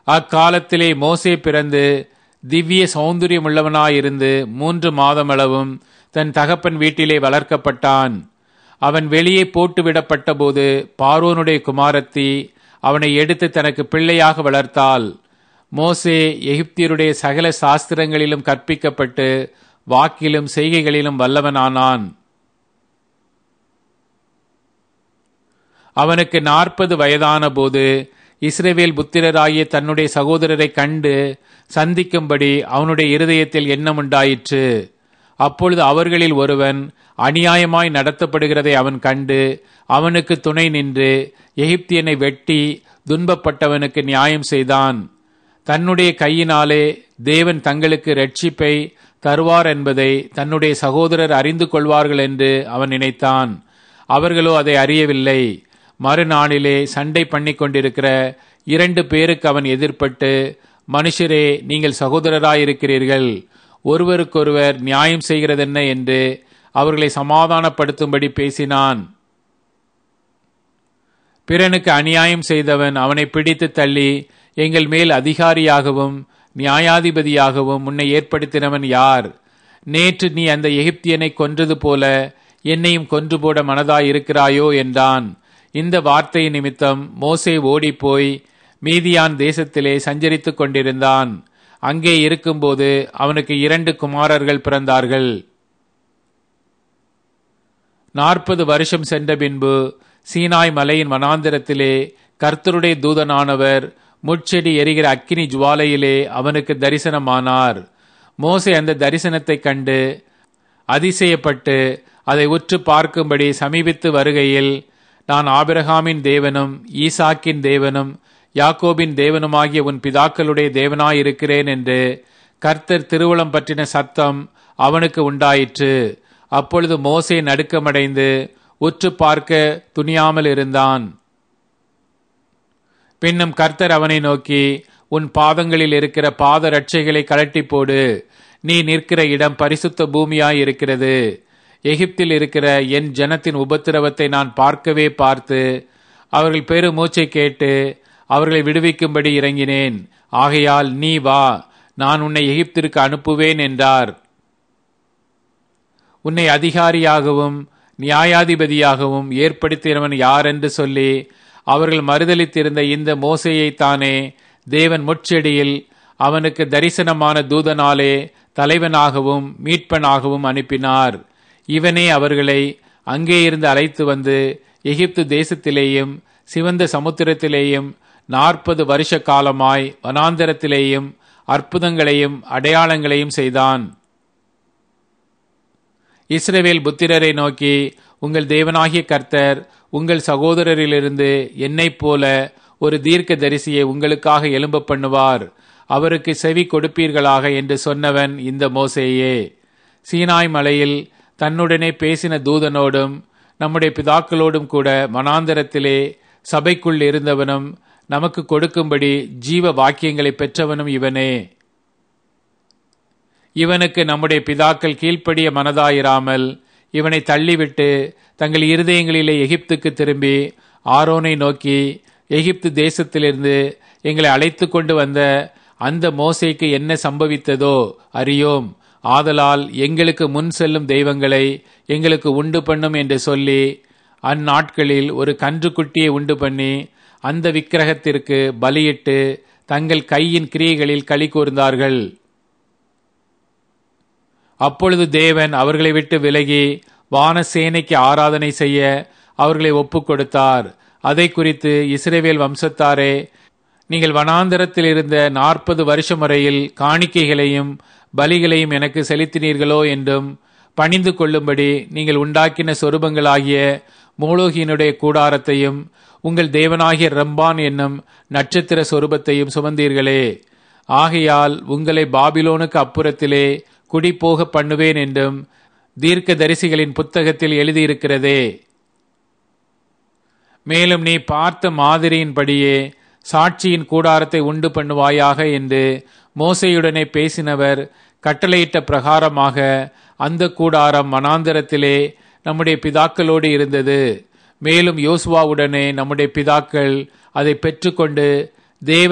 அக்காலத்திலே மோசே பிறந்து திவ்ய சௌந்தரியமுள்ளவனாயிருந்து மூன்று மாதமளவும் தன் தகப்பன் வீட்டிலே வளர்க்கப்பட்டான் அவன் வெளியே போட்டுவிடப்பட்ட போது பார்வோனுடைய குமாரத்தி அவனை எடுத்து தனக்கு பிள்ளையாக வளர்த்தாள் மோசே எகிப்தியருடைய சகல சாஸ்திரங்களிலும் கற்பிக்கப்பட்டு வாக்கிலும் செய்கைகளிலும் வல்லவனானான் அவனுக்கு நாற்பது வயதான போது இஸ்ரேவேல் புத்திரராகிய தன்னுடைய சகோதரரை கண்டு சந்திக்கும்படி அவனுடைய இருதயத்தில் எண்ணம் உண்டாயிற்று அப்பொழுது அவர்களில் ஒருவன் அநியாயமாய் நடத்தப்படுகிறதை அவன் கண்டு அவனுக்கு துணை நின்று எகிப்தியனை வெட்டி துன்பப்பட்டவனுக்கு நியாயம் செய்தான் தன்னுடைய கையினாலே தேவன் தங்களுக்கு ரட்சிப்பை தருவார் என்பதை தன்னுடைய சகோதரர் அறிந்து கொள்வார்கள் என்று அவன் நினைத்தான் அவர்களோ அதை அறியவில்லை மறுநாளிலே சண்டை பண்ணி கொண்டிருக்கிற இரண்டு பேருக்கு அவன் எதிர்பட்டு மனுஷரே நீங்கள் சகோதரராயிருக்கிறீர்கள் ஒருவருக்கொருவர் நியாயம் செய்கிறதென்ன என்று அவர்களை சமாதானப்படுத்தும்படி பேசினான் பிறனுக்கு அநியாயம் செய்தவன் அவனை பிடித்து தள்ளி எங்கள் மேல் அதிகாரியாகவும் நியாயாதிபதியாகவும் உன்னை ஏற்படுத்தினவன் யார் நேற்று நீ அந்த எகிப்தியனை கொன்றது போல என்னையும் கொன்று போட மனதாய் இருக்கிறாயோ என்றான் இந்த வார்த்தை நிமித்தம் மோசே ஓடிப்போய் மீதியான் தேசத்திலே சஞ்சரித்துக் கொண்டிருந்தான் அங்கே இருக்கும்போது அவனுக்கு இரண்டு குமாரர்கள் பிறந்தார்கள் நாற்பது வருஷம் சென்ற பின்பு சீனாய் மலையின் வனாந்திரத்திலே கர்த்தருடைய தூதனானவர் முட்செடி எரிகிற அக்கினி ஜுவாலையிலே அவனுக்கு தரிசனமானார் மோசே அந்த தரிசனத்தை கண்டு அதிசயப்பட்டு அதை உற்று பார்க்கும்படி சமீபித்து வருகையில் நான் ஆபிரகாமின் தேவனும் ஈசாக்கின் தேவனும் யாக்கோபின் தேவனுமாகிய உன் பிதாக்களுடைய தேவனாயிருக்கிறேன் என்று கர்த்தர் திருவுளம் பற்றின சத்தம் அவனுக்கு உண்டாயிற்று அப்பொழுது மோசே நடுக்கமடைந்து உற்று பார்க்க துணியாமல் இருந்தான் பின்னும் கர்த்தர் அவனை நோக்கி உன் பாதங்களில் இருக்கிற பாத ரட்சைகளை கலட்டி போடு நீ நிற்கிற இடம் பரிசுத்த பூமியாய் இருக்கிறது எகிப்தில் இருக்கிற என் ஜனத்தின் உபத்திரவத்தை நான் பார்க்கவே பார்த்து அவர்கள் பெரு மூச்சை கேட்டு அவர்களை விடுவிக்கும்படி இறங்கினேன் ஆகையால் நீ வா நான் உன்னை எகிப்திற்கு அனுப்புவேன் என்றார் உன்னை அதிகாரியாகவும் நியாயாதிபதியாகவும் ஏற்படுத்தினவன் யார் என்று சொல்லி அவர்கள் மறுதளித்திருந்த இந்த மோசையைத்தானே தேவன் முட்செடியில் அவனுக்கு தரிசனமான தூதனாலே தலைவனாகவும் மீட்பனாகவும் அனுப்பினார் இவனே அவர்களை அங்கே இருந்து அழைத்து வந்து எகிப்து தேசத்திலேயும் சிவந்த சமுத்திரத்திலேயும் நாற்பது வருஷ காலமாய் வனாந்தரத்திலேயும் அற்புதங்களையும் அடையாளங்களையும் செய்தான் இஸ்ரவேல் புத்திரரை நோக்கி உங்கள் தேவனாகிய கர்த்தர் உங்கள் சகோதரரிலிருந்து என்னைப் போல ஒரு தீர்க்க தரிசியை உங்களுக்காக எழும்ப பண்ணுவார் அவருக்கு செவி கொடுப்பீர்களாக என்று சொன்னவன் இந்த மோசேயே சீனாய் மலையில் தன்னுடனே பேசின தூதனோடும் நம்முடைய பிதாக்களோடும் கூட மனாந்தரத்திலே சபைக்குள் இருந்தவனும் நமக்கு கொடுக்கும்படி ஜீவ வாக்கியங்களை பெற்றவனும் இவனே இவனுக்கு நம்முடைய பிதாக்கள் கீழ்ப்படிய மனதாயிராமல் இவனை தள்ளிவிட்டு தங்கள் இருதயங்களிலே எகிப்துக்கு திரும்பி ஆரோனை நோக்கி எகிப்து தேசத்திலிருந்து எங்களை அழைத்து கொண்டு வந்த அந்த மோசைக்கு என்ன சம்பவித்ததோ அறியோம் ஆதலால் எங்களுக்கு முன் செல்லும் தெய்வங்களை எங்களுக்கு உண்டு பண்ணும் என்று சொல்லி அந்நாட்களில் ஒரு கன்றுக்குட்டியை உண்டு பண்ணி அந்த விக்கிரகத்திற்கு பலியிட்டு தங்கள் கையின் கிரியைகளில் களி கூர்ந்தார்கள் அப்பொழுது தேவன் அவர்களை விட்டு விலகி வானசேனைக்கு ஆராதனை செய்ய அவர்களை ஒப்புக் கொடுத்தார் அதை குறித்து இஸ்ரேவேல் வம்சத்தாரே நீங்கள் வனாந்தரத்தில் இருந்த நாற்பது வருஷம் வரையில் காணிக்கைகளையும் பலிகளையும் எனக்கு செலுத்தினீர்களோ என்றும் பணிந்து கொள்ளும்படி நீங்கள் உண்டாக்கின சொரூபங்களாகிய மூலோகியினுடைய கூடாரத்தையும் உங்கள் தேவனாகிய ரம்பான் என்னும் நட்சத்திர சொரூபத்தையும் சுமந்தீர்களே ஆகையால் உங்களை பாபிலோனுக்கு அப்புறத்திலே குடிபோக பண்ணுவேன் என்றும் தீர்க்க தரிசிகளின் புத்தகத்தில் எழுதியிருக்கிறதே மேலும் நீ பார்த்த மாதிரியின்படியே சாட்சியின் கூடாரத்தை உண்டு பண்ணுவாயாக என்று மோசையுடனே பேசினவர் கட்டளையிட்ட பிரகாரமாக அந்த கூடாரம் மனாந்தரத்திலே நம்முடைய பிதாக்களோடு இருந்தது மேலும் யோசுவாவுடனே நம்முடைய பிதாக்கள் அதை பெற்றுக்கொண்டு தேவ